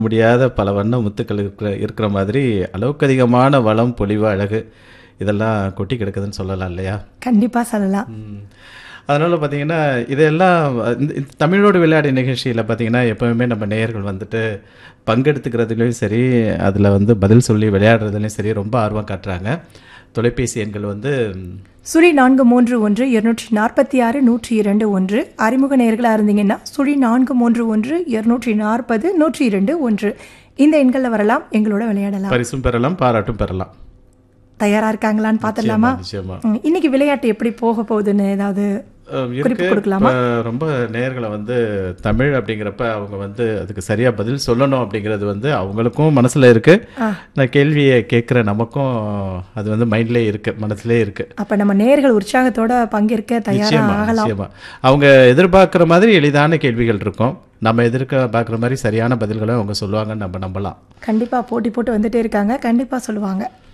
முடியாத பல வண்ண முத்துக்கள் இருக்கிற இருக்கிற மாதிரி அளவுக்கு அதிகமான வளம் பொலிவு அழகு இதெல்லாம் கொட்டி கிடக்குதுன்னு சொல்லலாம் இல்லையா கண்டிப்பா சொல்லலாம் ம். அதனால பார்த்தீங்கன்னா இதெல்லாம் இந்த இந்த தமிழோடு விளையாடி நிகழ்ச்சியில் பார்த்தீங்கன்னா எப்பவுமே நம்ம நேயர்கள் வந்துட்டு பங்கெடுத்துக்கிறதுலையும் சரி அதில் வந்து பதில் சொல்லி விளையாடுறதுலையும் சரி ரொம்ப ஆர்வம் காட்டுறாங்க தொலைபேசி எண்கள் வந்து சுழி நான்கு மூன்று ஒன்று இருநூற்றி நாற்பத்தி ஆறு நூற்றி இரண்டு ஒன்று அறிமுக நேர்களாக இருந்தீங்கன்னா சுழி நான்கு மூன்று ஒன்று இருநூற்றி நாற்பது நூற்றி இரண்டு ஒன்று இந்த எண்களில் வரலாம் எங்களோட விளையாடலாம் பரிசும் பெறலாம் பாராட்டும் பெறலாம் தயாரா இருக்காங்களான்னு பார்த்துடலாமா நிச்சயமா ம், இன்னைக்கு விளையாட்டு எப்படி போக போகுதுன்னு ஏதாவது அஹ் குறிப்பு இருக்கு கொடுக்கலாமா? இப்ப ரொம்ப நேர்களை வந்து தமிழ் அப்படிங்கிறப்ப அவங்க வந்து அதுக்கு சரியா பதில் சொல்லணும் அப்படிங்கிறது வந்து அவங்களுக்கும் மனசுல இருக்கு நான் கேள்வியை கேட்குற நமக்கும் அது வந்து மைண்ட்லேயே இருக்கு மனசுலயே இருக்கு அப்ப நம்ம நேர்கள் உற்சாகத்தோட பங்கேற்க தயாரா நிச்சயமா ஆகலாம் நிச்சயமா அவங்க எதிர்பார்க்குற மாதிரி எளிதான கேள்விகள் இருக்கும் நம்ம எதிர்க்க பார்க்குற மாதிரி சரியான பதில்களை அவங்க சொல்லுவாங்கன்னு நம்ம நம்பலாம் கண்டிப்பா போட்டி போட்டு வந்துட்டே இருக்காங்க கண்டிப்பா சொல்லுவாங்க